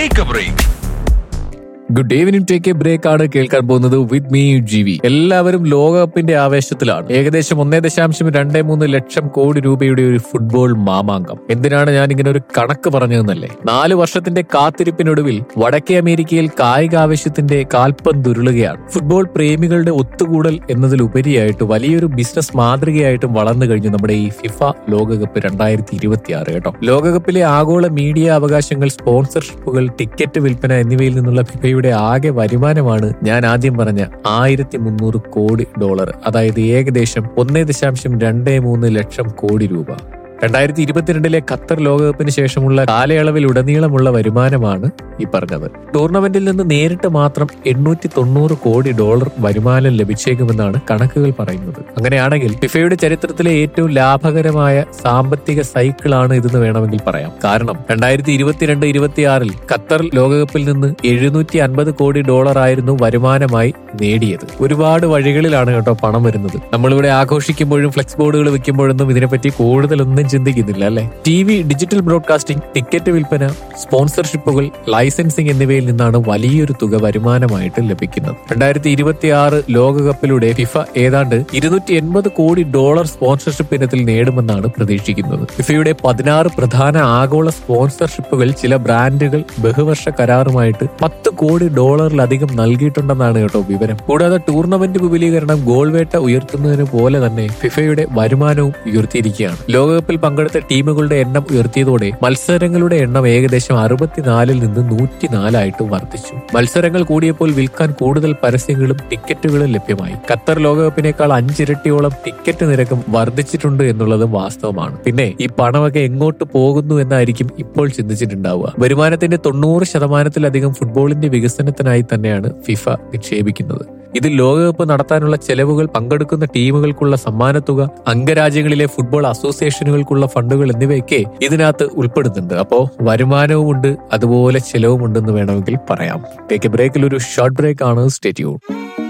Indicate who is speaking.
Speaker 1: take a break
Speaker 2: good evening take a break ആണ് കേൾക്കാൻ പോകുന്നത് വിത്ത് മീ ജി വി എല്ലാവരും ലോകകപ്പിന്റെ ആവേശത്തിലാണ് ഏകദേശം ഒന്നേ ദശാംശം രണ്ടേ മൂന്ന് ലക്ഷം കോടി രൂപയുടെ ഒരു ഫുട്ബോൾ മാമാങ്കം എന്തിനാണ് ഞാൻ ഇങ്ങനെ ഒരു കണക്ക് പറഞ്ഞതെന്നല്ലേ നാല് വർഷത്തിന്റെ കാത്തിരിപ്പിനൊടുവിൽ വടക്കേ അമേരിക്കയിൽ കായിക ആവേശത്തിന്റെ കാൽപ്പന്തുരുളുകയാണ് ഫുട്ബോൾ പ്രേമികളുടെ ഒത്തുകൂടൽ എന്നതിലുപരിയായിട്ട് വലിയൊരു ബിസിനസ് മാതൃകയായിട്ടും വളർന്നു കഴിഞ്ഞു നമ്മുടെ ഈ ഫിഫ ലോകകപ്പ് രണ്ടായിരത്തി ഇരുപത്തിയാറ് കേട്ടോ ലോകകപ്പിലെ ആഗോള മീഡിയ അവകാശങ്ങൾ സ്പോൺസർഷിപ്പുകൾ ടിക്കറ്റ് വിൽപ്പന എന്നിവയിൽ നിന്നുള്ള ഫിഫയുടെ ആകെ വരുമാനമാണ് ഞാൻ ആദ്യം പറഞ്ഞ ആയിരത്തി മുന്നൂറ് കോടി ഡോളർ അതായത് ഏകദേശം ഒന്നേ ദശാംശം രണ്ടേ മൂന്ന് ലക്ഷം കോടി രൂപ രണ്ടായിരത്തി ഇരുപത്തിരണ്ടിലെ ഖത്തർ ലോകകപ്പിന് ശേഷമുള്ള കാലയളവിൽ ഉടനീളമുള്ള വരുമാനമാണ് ഈ പറഞ്ഞത് ടൂർണമെന്റിൽ നിന്ന് നേരിട്ട് മാത്രം എണ്ണൂറ്റി തൊണ്ണൂറ് കോടി ഡോളർ വരുമാനം ലഭിച്ചേക്കുമെന്നാണ് കണക്കുകൾ പറയുന്നത് അങ്ങനെയാണെങ്കിൽ ഫിഫയുടെ ചരിത്രത്തിലെ ഏറ്റവും ലാഭകരമായ സാമ്പത്തിക സൈക്കിളാണ് ഇതെന്ന് വേണമെങ്കിൽ പറയാം കാരണം രണ്ടായിരത്തി ഇരുപത്തിരണ്ട് ഇരുപത്തിയാറിൽ ഖത്തർ ലോകകപ്പിൽ നിന്ന് എഴുന്നൂറ്റി അൻപത് കോടി ഡോളർ ആയിരുന്നു വരുമാനമായി നേടിയത് ഒരുപാട് വഴികളിലാണ് കേട്ടോ പണം വരുന്നത് നമ്മളിവിടെ ആഘോഷിക്കുമ്പോഴും ഫ്ലെക്സ് ബോർഡുകൾ വെക്കുമ്പോഴൊന്നും ഇതിനെപ്പറ്റി കൂടുതലൊന്നും ചിന്തിക്കുന്നില്ല അല്ലെ T V digital broadcasting ticket വിൽപ്പന സ്പോൺസർഷിപ്പുകൾ ലൈസൻസിംഗ് എന്നിവയിൽ നിന്നാണ് വലിയൊരു തുക വരുമാനമായിട്ട് ലഭിക്കുന്നത് രണ്ടായിരത്തി ഇരുപത്തിയാറ് ലോകകപ്പിലൂടെ ഫിഫ ഏതാണ്ട് ഇരുന്നൂറ്റി എൺപത് കോടി ഡോളർ സ്പോൺസർഷിപ്പ് ഇനത്തിൽ നേടുമെന്നാണ് പ്രതീക്ഷിക്കുന്നത് ഫിഫയുടെ പതിനാറ് പ്രധാന ആഗോള സ്പോൺസർഷിപ്പുകൾ ചില ബ്രാൻഡുകൾ ബഹുവർഷ കരാറുമായിട്ട് പത്ത് കോടി ഡോളറിലധികം നൽകിയിട്ടുണ്ടെന്നാണ് കേട്ടോ വിവരം കൂടാതെ ടൂർണമെന്റ് വിപുലീകരണം ഗോൾ വേട്ട ഉയർത്തുന്നതിന് പോലെ തന്നെ ഫിഫയുടെ വരുമാനവും ഉയർത്തിയിരിക്കുകയാണ് ലോകകപ്പിൽ പങ്കെടുത്ത ടീമുകളുടെ എണ്ണം ഉയർത്തിയതോടെ മത്സരങ്ങളുടെ എണ്ണം ഏകദേശം അറുപത്തിനാലിൽ നിന്ന് നൂറ്റിനാലായിട്ട് വർദ്ധിച്ചു മത്സരങ്ങൾ കൂടിയപ്പോൾ വിൽക്കാൻ കൂടുതൽ പരസ്യങ്ങളും ടിക്കറ്റുകളും ലഭ്യമായി ഖത്തർ ലോകകപ്പിനേക്കാൾ അഞ്ചിരട്ടിയോളം ടിക്കറ്റ് നിരക്കും വർദ്ധിച്ചിട്ടുണ്ട് എന്നുള്ളതും വാസ്തവമാണ് പിന്നെ ഈ പണമൊക്കെ എങ്ങോട്ട് പോകുന്നു എന്നായിരിക്കും ഇപ്പോൾ ചിന്തിച്ചിട്ടുണ്ടാവുക വരുമാനത്തിന്റെ തൊണ്ണൂറ് ശതമാനത്തിലധികം ഫുട്ബോളിന്റെ വികസനത്തിനായി തന്നെയാണ് ഫിഫ നിക്ഷേപിക്കുന്നത് ഇത് ലോകകപ്പ് നടത്താനുള്ള ചെലവുകൾ പങ്കെടുക്കുന്ന ടീമുകൾക്കുള്ള സമ്മാനത്തുക അംഗരാജ്യങ്ങളിലെ ഫുട്ബോൾ അസോസിയേഷനുകൾക്കുള്ള ഫണ്ടുകൾ എന്നിവയൊക്കെ ഇതിനകത്ത് ഉൾപ്പെടുന്നുണ്ട് അപ്പോ വരുമാനവും ഉണ്ട് അതുപോലെ ചെലവും ഉണ്ടെന്ന് വേണമെങ്കിൽ പറയാം ടേക്ക് എ ബ്രേക്കിൽ ഒരു ഷോർട്ട് ബ്രേക്ക് ആണ് സ്റ്റേറ്റ്യൂൺ